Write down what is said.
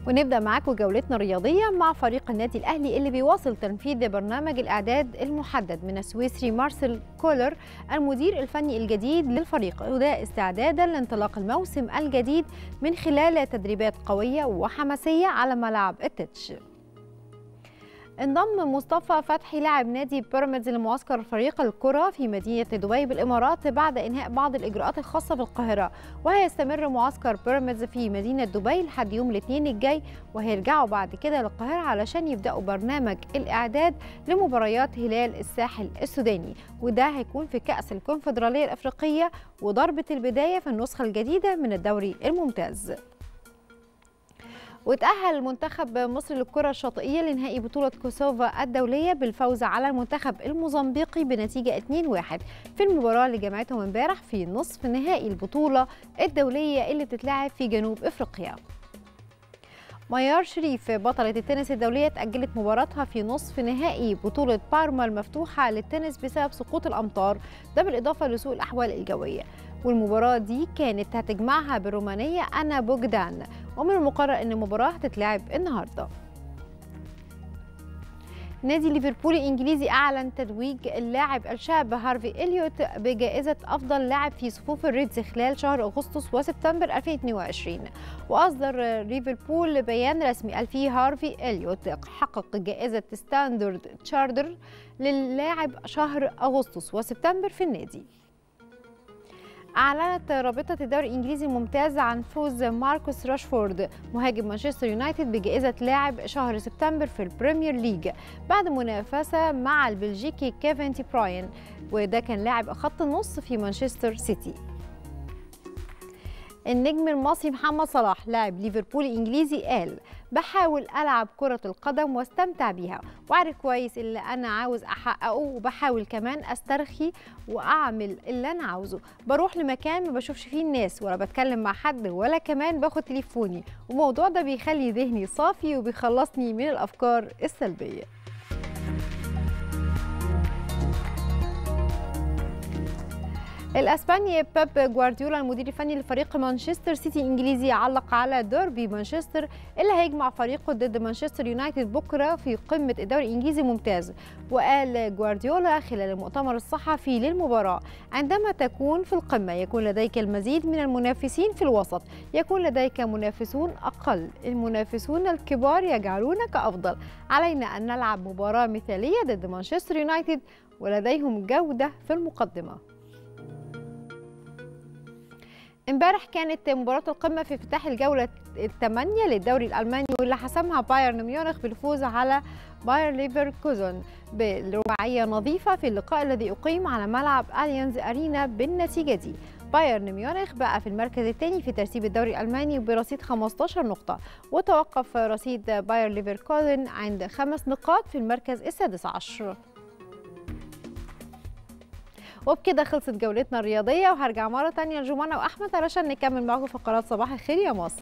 ونبدا معاكم جولتنا الرياضيه مع فريق النادي الاهلي اللي بيواصل تنفيذ برنامج الاعداد المحدد من السويسري مارسيل كولر المدير الفني الجديد للفريق وده استعدادا لانطلاق الموسم الجديد من خلال تدريبات قويه وحماسيه على ملعب التتش انضم مصطفى فتحي لاعب نادي بيراميدز لمعسكر فريق الكرة في مدينة دبي بالإمارات بعد إنهاء بعض الإجراءات الخاصة بالقاهرة وهيستمر معسكر بيراميدز في مدينة دبي لحد يوم الاثنين الجاي وهيرجعوا بعد كده للقاهرة علشان يبدأوا برنامج الإعداد لمباريات هلال الساحل السوداني وده هيكون في كأس الكونفدرالية الأفريقية وضربة البداية في النسخة الجديدة من الدوري الممتاز وتأهل منتخب مصر للكرة الشاطئية لنهائي بطولة كوسوفا الدولية بالفوز على المنتخب الموزمبيقي بنتيجة 2-1 في المباراة اللي جمعتهم امبارح في نصف نهائي البطولة الدولية اللي بتتلعب في جنوب افريقيا. ميار شريف بطلة التنس الدولية تأجلت مباراتها في نصف نهائي بطولة بارما المفتوحة للتنس بسبب سقوط الأمطار ده بالإضافة لسوء الأحوال الجوية والمباراة دي كانت هتجمعها بالرومانية أنا بوجدان ومن المقرر أن المباراة هتتلعب النهارده نادي ليفربول الانجليزي اعلن تتويج اللاعب الشاب هارفي اليوت بجائزه افضل لاعب في صفوف الريدز خلال شهر اغسطس وسبتمبر 2022 واصدر ليفربول بيان رسمي قال فيه هارفي اليوت حقق جائزه ستاندرد تشاردر للاعب شهر اغسطس وسبتمبر في النادي أعلنت رابطة الدوري الإنجليزي الممتاز عن فوز ماركوس راشفورد مهاجم مانشستر يونايتد بجائزة لاعب شهر سبتمبر في البريمير ليج بعد منافسة مع البلجيكي كيفن تي براين وده كان لاعب خط النص في مانشستر سيتي النجم المصري محمد صلاح لاعب ليفربول الانجليزي قال بحاول العب كره القدم واستمتع بيها وعارف كويس اللي انا عاوز احققه وبحاول كمان استرخي واعمل اللي انا عاوزه بروح لمكان ما بشوفش فيه الناس ولا بتكلم مع حد ولا كمان باخد تليفوني والموضوع ده بيخلي ذهني صافي وبيخلصني من الافكار السلبيه الاسباني بيب جوارديولا المدير الفني لفريق مانشستر سيتي الانجليزي علق على ديربي مانشستر اللي هيجمع فريقه ضد مانشستر يونايتد بكره في قمه الدوري الانجليزي الممتاز وقال جوارديولا خلال المؤتمر الصحفي للمباراه عندما تكون في القمه يكون لديك المزيد من المنافسين في الوسط يكون لديك منافسون اقل المنافسون الكبار يجعلونك افضل علينا ان نلعب مباراه مثاليه ضد مانشستر يونايتد ولديهم جوده في المقدمه امبارح كانت مباراة القمة في افتتاح الجولة الثمانية للدوري الألماني واللي حسمها بايرن ميونخ بالفوز على باير ليفركوزن برباعية نظيفة في اللقاء الذي أقيم على ملعب أليانز أرينا بالنتيجة دي بايرن ميونخ بقى في المركز الثاني في ترتيب الدوري الألماني برصيد 15 نقطة وتوقف رصيد باير ليفركوزن عند خمس نقاط في المركز السادس عشر وبكده خلصت جولتنا الرياضية وهرجع مرة تانية لجمانة وأحمد علشان نكمل معاكم فقرات صباح الخير يا مصر